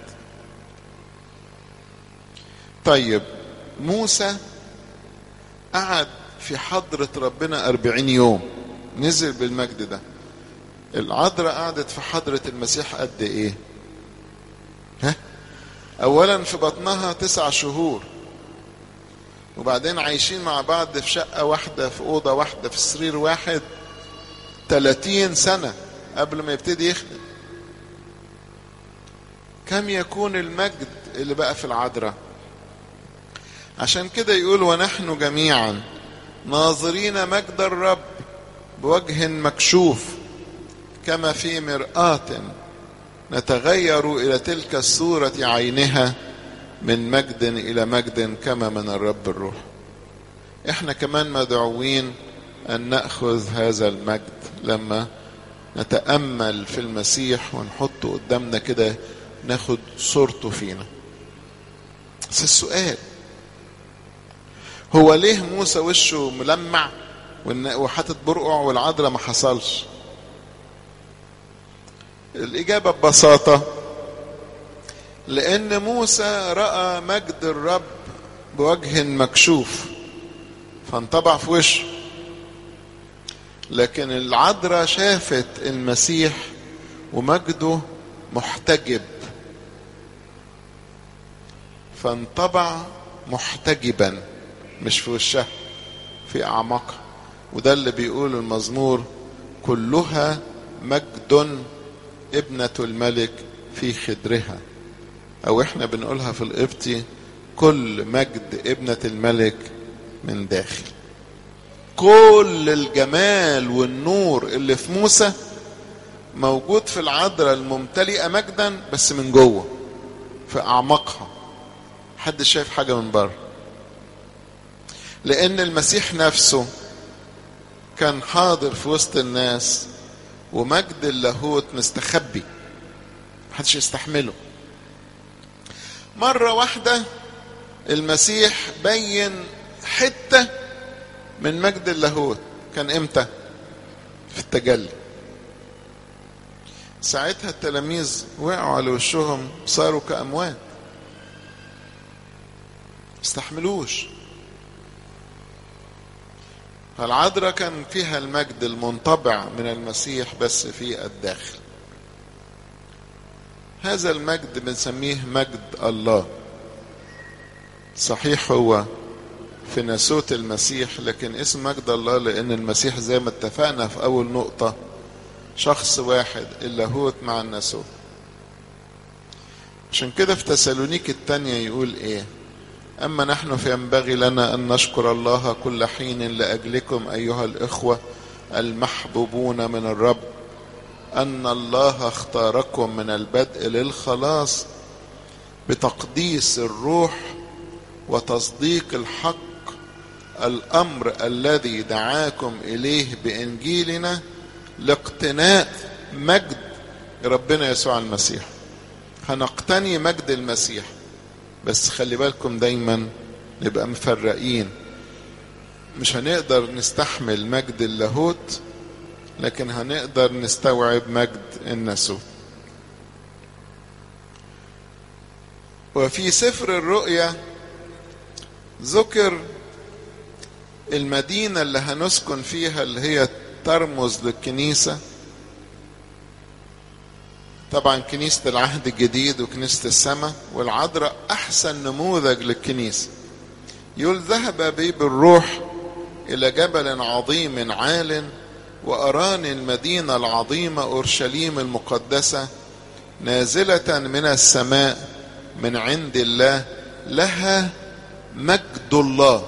طيب موسى قعد في حضرة ربنا أربعين يوم نزل بالمجد ده العذراء قعدت في حضرة المسيح قد ايه ها اولا في بطنها تسع شهور وبعدين عايشين مع بعض في شقة واحدة في أوضة واحدة في سرير واحد تلاتين سنة قبل ما يبتدي يخدم كم يكون المجد اللي بقى في العذراء عشان كده يقول ونحن جميعا ناظرين مجد الرب بوجه مكشوف كما في مرآة نتغير إلى تلك الصورة عينها من مجد إلى مجد كما من الرب الروح احنا كمان مدعوين أن نأخذ هذا المجد لما نتأمل في المسيح ونحطه قدامنا كده ناخد صورته فينا بس السؤال هو ليه موسى وشه ملمع وحاطط برقع والعذراء ما حصلش الإجابة ببساطة لأن موسى رأى مجد الرب بوجه مكشوف فانطبع في وشه لكن العذراء شافت المسيح ومجده محتجب فانطبع محتجبا مش في وشها في أعماقها وده اللي بيقول المزمور كلها مجد ابنة الملك في خدرها أو إحنا بنقولها في القبطي كل مجد ابنة الملك من داخل كل الجمال والنور اللي في موسى موجود في العذراء الممتلئة مجدا بس من جوه في أعماقها حد شايف حاجة من بره لأن المسيح نفسه كان حاضر في وسط الناس ومجد اللاهوت مستخبي محدش يستحمله مرة واحدة المسيح بين حتة من مجد اللاهوت كان امتى في التجلي ساعتها التلاميذ وقعوا على وشهم صاروا كأموات استحملوش فالعذراء كان فيها المجد المنطبع من المسيح بس في الداخل هذا المجد بنسميه مجد الله صحيح هو في ناسوت المسيح لكن اسم مجد الله لان المسيح زي ما اتفقنا في اول نقطة شخص واحد اللاهوت مع الناسوت عشان كده في تسالونيك التانية يقول ايه أما نحن فينبغي لنا أن نشكر الله كل حين لأجلكم أيها الإخوة المحبوبون من الرب أن الله اختاركم من البدء للخلاص بتقديس الروح وتصديق الحق الأمر الذي دعاكم إليه بإنجيلنا لاقتناء مجد ربنا يسوع المسيح هنقتني مجد المسيح بس خلي بالكم دايما نبقى مفرقين مش هنقدر نستحمل مجد اللاهوت لكن هنقدر نستوعب مجد الناسوت وفي سفر الرؤيا ذكر المدينة اللي هنسكن فيها اللي هي ترمز للكنيسة طبعا كنيسة العهد الجديد وكنيسة السماء والعذراء أحسن نموذج للكنيسة يقول ذهب بي بالروح إلى جبل عظيم عال وأراني المدينة العظيمة أورشليم المقدسة نازلة من السماء من عند الله لها مجد الله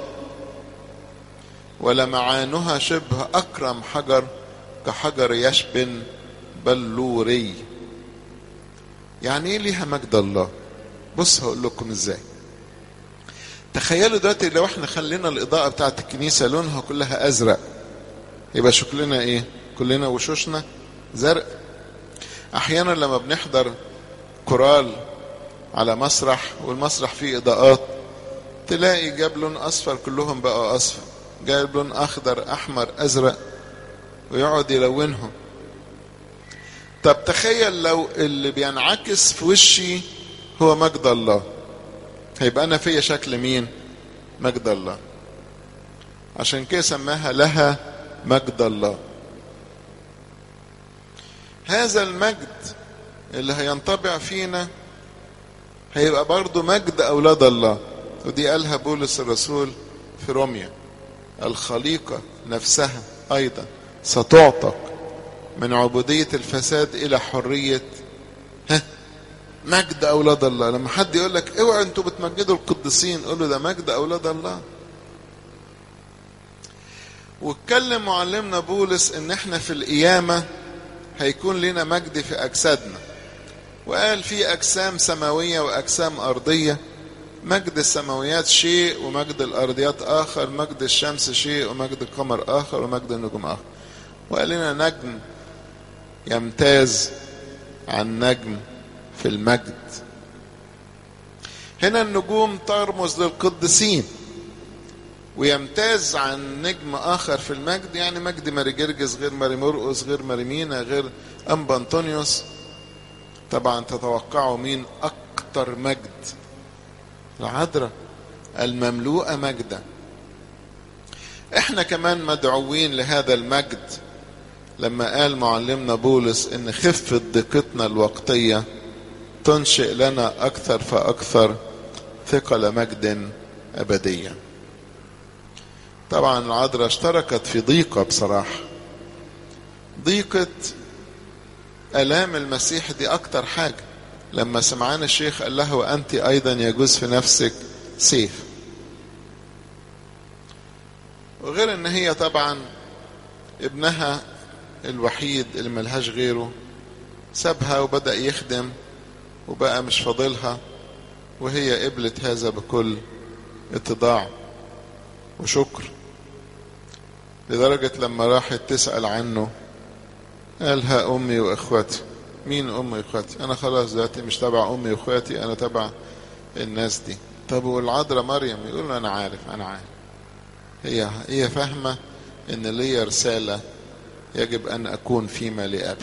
ولمعانها شبه أكرم حجر كحجر يشبن بلوري يعني ايه ليها مجد الله بص هقول لكم ازاي تخيلوا دلوقتي لو احنا خلينا الاضاءه بتاعت الكنيسه لونها كلها ازرق يبقى شكلنا ايه كلنا وشوشنا زرق احيانا لما بنحضر كورال على مسرح والمسرح فيه اضاءات تلاقي جاب لون اصفر كلهم بقوا اصفر جايب لون اخضر احمر ازرق ويقعد يلونهم طب تخيل لو اللي بينعكس في وشي هو مجد الله هيبقى انا فيا شكل مين مجد الله عشان كده سماها لها مجد الله هذا المجد اللي هينطبع فينا هيبقى برضه مجد اولاد الله ودي قالها بولس الرسول في روميا الخليقه نفسها ايضا ستعتق من عبوديه الفساد الى حريه ها مجد اولاد الله لما حد يقول لك اوعوا انتوا بتمجدوا القديسين قول له ده مجد اولاد الله واتكلم معلمنا بولس ان احنا في القيامه هيكون لنا مجد في اجسادنا وقال في اجسام سماويه واجسام ارضيه مجد السماويات شيء ومجد الارضيات اخر مجد الشمس شيء ومجد القمر اخر ومجد النجوم اخر وقال لنا نجم يمتاز عن نجم في المجد هنا النجوم ترمز للقديسين ويمتاز عن نجم اخر في المجد يعني مجد ماري جرجس غير ماري مرقس غير ماري مينا غير انبا انطونيوس طبعا تتوقعوا مين اكتر مجد العذراء المملوءه مجدا احنا كمان مدعوين لهذا المجد لما قال معلمنا بولس ان خفه ضيقتنا الوقتيه تنشئ لنا اكثر فاكثر ثقل مجد ابديا طبعا العذراء اشتركت في ضيقه بصراحه ضيقه الام المسيح دي اكتر حاجه لما سمعان الشيخ قال لها وانت ايضا يجوز في نفسك سيف وغير ان هي طبعا ابنها الوحيد اللي ملهاش غيره سابها وبدأ يخدم وبقى مش فاضلها وهي قبلت هذا بكل اتضاع وشكر لدرجة لما راحت تسأل عنه قالها أمي وإخواتي مين أمي وإخواتي أنا خلاص دلوقتي مش تبع أمي وإخواتي أنا تبع الناس دي طب والعذراء مريم يقول أنا عارف أنا عارف هي هي فاهمة إن ليا رسالة يجب أن أكون فيما لأبي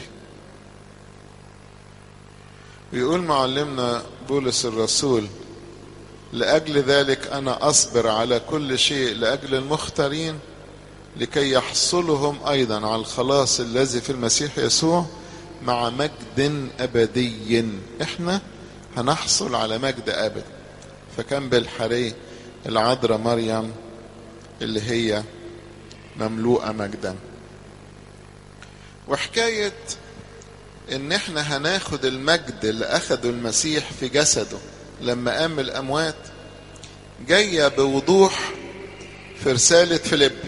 ويقول معلمنا بولس الرسول لأجل ذلك أنا أصبر على كل شيء لأجل المختارين لكي يحصلهم أيضا على الخلاص الذي في المسيح يسوع مع مجد أبدي إحنا هنحصل على مجد أبدي فكان بالحري العذراء مريم اللي هي مملوءة مجدا وحكاية ان احنا هناخد المجد اللي اخده المسيح في جسده لما قام الاموات جاية بوضوح في رسالة فيليبي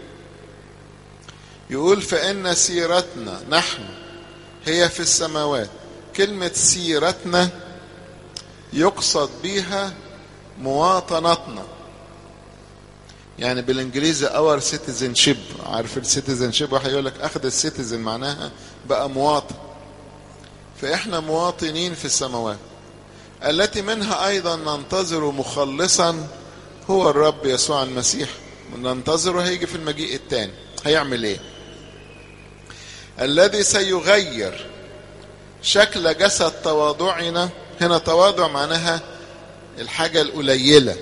يقول فإن سيرتنا نحن هي في السماوات كلمة سيرتنا يقصد بها مواطنتنا يعني بالانجليزي اور سيتيزن شيب عارف السيتيزن شيب واحد يقول لك اخذ السيتيزن معناها بقى مواطن فاحنا مواطنين في السماوات التي منها ايضا ننتظر مخلصا هو الرب يسوع المسيح ننتظره هيجي في المجيء الثاني هيعمل ايه الذي سيغير شكل جسد تواضعنا هنا تواضع معناها الحاجة القليلة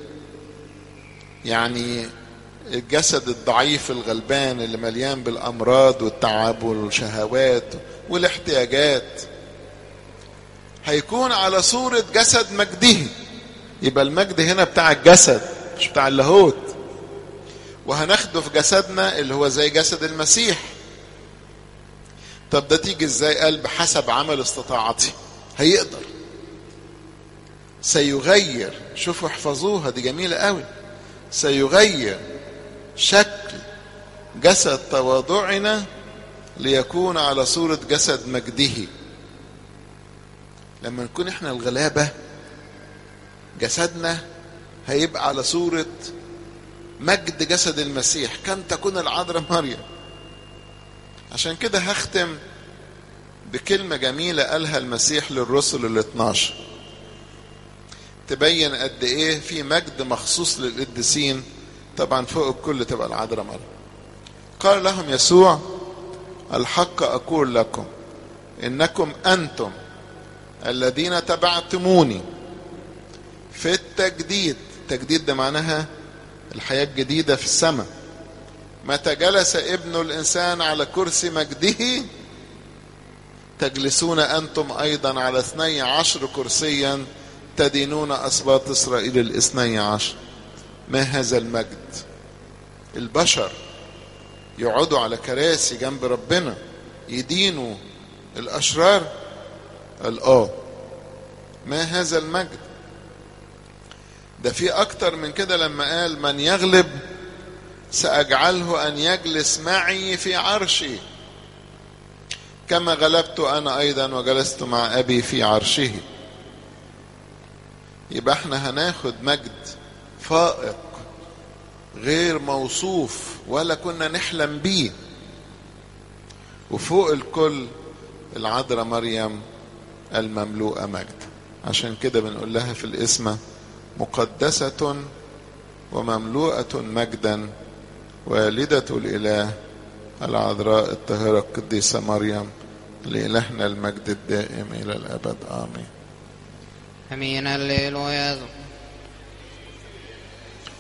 يعني الجسد الضعيف الغلبان اللي مليان بالأمراض والتعب والشهوات والاحتياجات هيكون على صورة جسد مجده يبقى المجد هنا بتاع الجسد مش بتاع اللاهوت وهناخده في جسدنا اللي هو زي جسد المسيح طب ده تيجي ازاي قال بحسب عمل استطاعتي هيقدر سيغير شوفوا احفظوها دي جميلة قوي سيغير شكل جسد تواضعنا ليكون على صورة جسد مجده لما نكون احنا الغلابة جسدنا هيبقى على صورة مجد جسد المسيح كم تكون العذراء مريم عشان كده هختم بكلمة جميلة قالها المسيح للرسل ال 12 تبين قد ايه في مجد مخصوص للقديسين طبعا فوق الكل تبقى العذراء مريم قال لهم يسوع الحق اقول لكم انكم انتم الذين تبعتموني في التجديد التجديد ده معناها الحياة الجديدة في السماء متى جلس ابن الإنسان على كرسي مجده تجلسون أنتم أيضا على اثني عشر كرسيا تدينون أسباط إسرائيل الاثني عشر ما هذا المجد البشر يقعدوا على كراسي جنب ربنا يدينوا الأشرار قال آه ما هذا المجد ده في أكتر من كده لما قال من يغلب سأجعله أن يجلس معي في عرشي كما غلبت أنا أيضا وجلست مع أبي في عرشه يبقى احنا هناخد مجد فائق غير موصوف ولا كنا نحلم بيه وفوق الكل العذراء مريم المملوءة مجد عشان كده بنقول لها في الاسم مقدسة ومملوءة مجدا والدة الإله العذراء الطاهرة القديسة مريم لإلهنا المجد الدائم إلى الأبد آمين امين هللويا